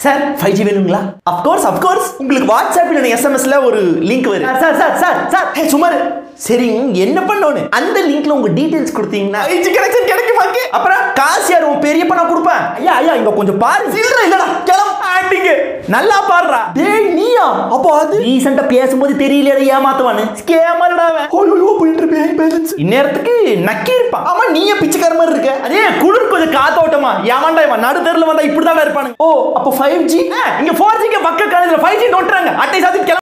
sir five G வேணுங்களா of course of course உங்களுக்கு வாட்ஸ்அப்பில் எஸ்எம்எஸ்ல ஒரு லிங்க் வரும் sir sir sir sir hey சுமார் சரி என்ன பண்ணணும் அந்த லிங்க்ல உங்க டீடைல்ஸ் கொடுத்தீங்கன்னா ஃபைவ் ஜி கனெக்ஷன் கிடைக்குமாக்கு அப்புறம் காசு யார் உன் பெரிய பண்ண கொடுப்பேன் ஐயா ஐயா இங்க கொஞ்சம் பாரு சில்லற இல்லடா கிளம் ஆண்டிங்க நல்லா பாடுறா டேய் நீயா அப்போ அது ரீசெண்டா பேசும்போது தெரியலடா ஏமாத்துவானு ஸ்கேமர்டா அவன் ஓய்யோ போயிட்டு பேங்க் பேலன்ஸ் இந்நேரத்துக்கு நக்கி இருப்பான் ஆமா நீயே பிச்சைக்கார மாதிரி இருக்க அதே குளிர் கொஞ்சம் காத்தோட்டமா ஏமாண்டா இவன் நடு தெருல வந்தா இப்படி இருப்பானு ஓ அப்போ ஃபைவ் ஜி இங்க ஃபோர் ஜிக்கு பக்க காலேஜ்ல ஃபைவ் ஜி நோட்டுறாங்க அட்டை சாத்தி கிளம்ப